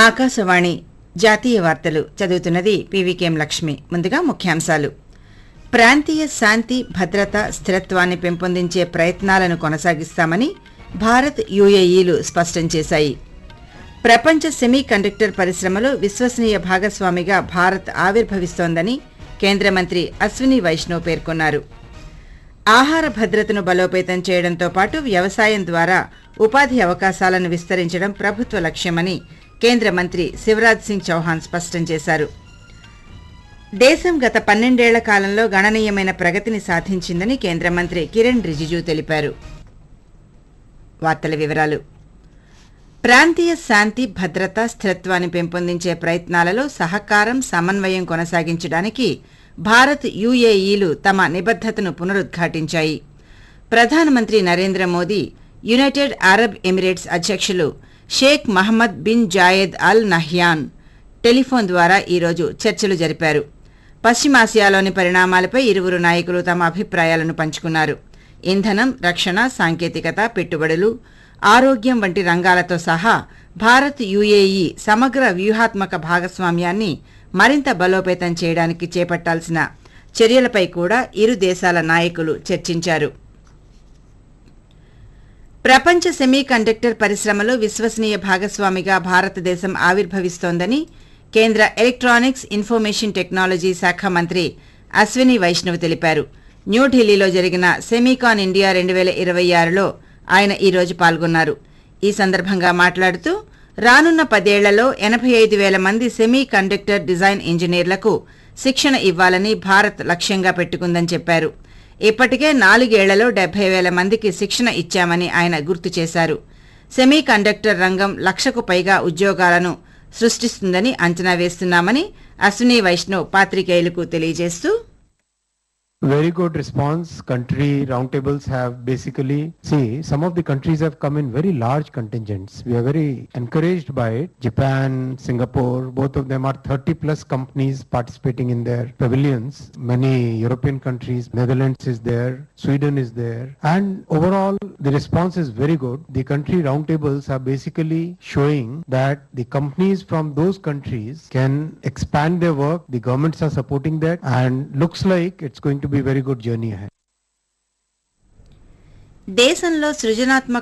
ఆకాశవాణి జాతీయ వార్తలు చదువుతున్నది పీవీకేఎం లక్ష్మి ముందుగా ముఖ్యాంశాలు ప్రాంతీయ శాంతి భద్రత స్థిరత్వాన్ని పెంపొందించే ప్రయత్నాలను కొనసాగిస్తామని భారత్ యుఏఈలు స్పష్టం చేశాయి ప్రపంచ సెమీ కండక్టర్ పరిశ్రమలో విశ్వసనీయ భాగస్వామిగా భారత్ ఆవిర్భవిస్తోందని కేంద్ర మంత్రి అశ్విని వైష్ణవ్ పేర్కొన్నారు ఆహార భద్రతను బలోపేతం చేయడంతో పాటు వ్యవసాయం ద్వారా ఉపాధి అవకాశాలను విస్తరించడం ప్రభుత్వ లక్ష్యమని కేంద్ర మంత్రి శివరాజ్ సింగ్ చౌహాన్ స్పష్టం చేశారు దేశం గత పన్నెండేళ్ల కాలంలో గణనీయమైన ప్రగతిని సాధించిందని కేంద్ర మంత్రి కిరణ్ రిజిజు తెలిపారు వార్తల వివరాలు ప్రాంతీయ శాంతి భద్రత స్థిరత్వాన్ని పెంపొందించే ప్రయత్నాలలో సహకారం సమన్వయం కొనసాగించడానికి భారత్ యుఏఈలు తమ నిబద్దతను పునరుద్ఘాటించాయి ప్రధానమంత్రి Narendra Modi United Arab Emirates అధ్యక్షులు Sheikh Mohammed bin Zayed Al Nahyan telephone ద్వారా ఈరోజు చర్చలు జరిపారు పశ్చిమాసియాలోని పరిణామాలపై ఇరువురు నాయకులు తమ అభిప్రాయాలను పంచుకున్నారు ఇంధనం రక్షణ సాంకేతికత పెట్టుబడులు ఆరోగ్యం వంటి రంగాలతో సహా భారత్ యుఏఈ సమగ్ర వ్యూహాత్మక భాగస్వామ్యాన్ని మరింత బలోపేతం చేయడానికి చేపట్టాల్సిన చర్యలపై కూడా ఇరు దేశాల నాయకులు చర్చించారు ప్రపంచ సెమీ కండక్టర్ పరిశ్రమలో విశ్వసనీయ భాగస్వామిగా భారతదేశం ఆవిర్భవిస్తోందని కేంద్ర ఎలక్ట్రానిక్స్ ఇన్ఫర్మేషన్ టెక్నాలజీ శాఖ మంత్రి అశ్విని వైష్ణవ్ తెలిపారు న్యూఢిల్లీలో జరిగిన సెమీకాన్ ఇండియా రెండు వేల ఇరవై ఆరులో ఆయన ఈరోజు పాల్గొన్నారు ఈ సందర్భంగా మాట్లాడుతూ రానున్న పదేళ్లలో ఎనభై ఐదు వేల మంది సెమీ కండక్టర్ డిజైన్ ఇంజనీర్లకు శిక్షణ ఇవ్వాలని భారత్ లక్ష్యంగా పెట్టుకుందని చెప్పారు ఇప్పటికే నాలుగేళ్లలో డెబ్బై వేల మందికి శిక్షణ ఇచ్చామని ఆయన గుర్తు చేశారు సెమీ కండక్టర్ రంగం లక్షకు పైగా ఉద్యోగాలను సృష్టిస్తుందని అంచనా వేస్తున్నామని అశ్విని వైష్ణవ్ పాత్రికేయులకు తెలియజేస్తూ Very good response. Country roundtables have basically, see, some of the countries have come in very large contingents. We are very encouraged by it. Japan, Singapore, both of them are 30 plus companies participating in their pavilions. Many European countries, Netherlands is there, Sweden is there. And overall, the response is very good. The country roundtables are basically showing that the companies from those countries can expand their work. The governments are supporting that and looks like it's going to be a very good journey ahead. దేశంలో సృజనాత్మక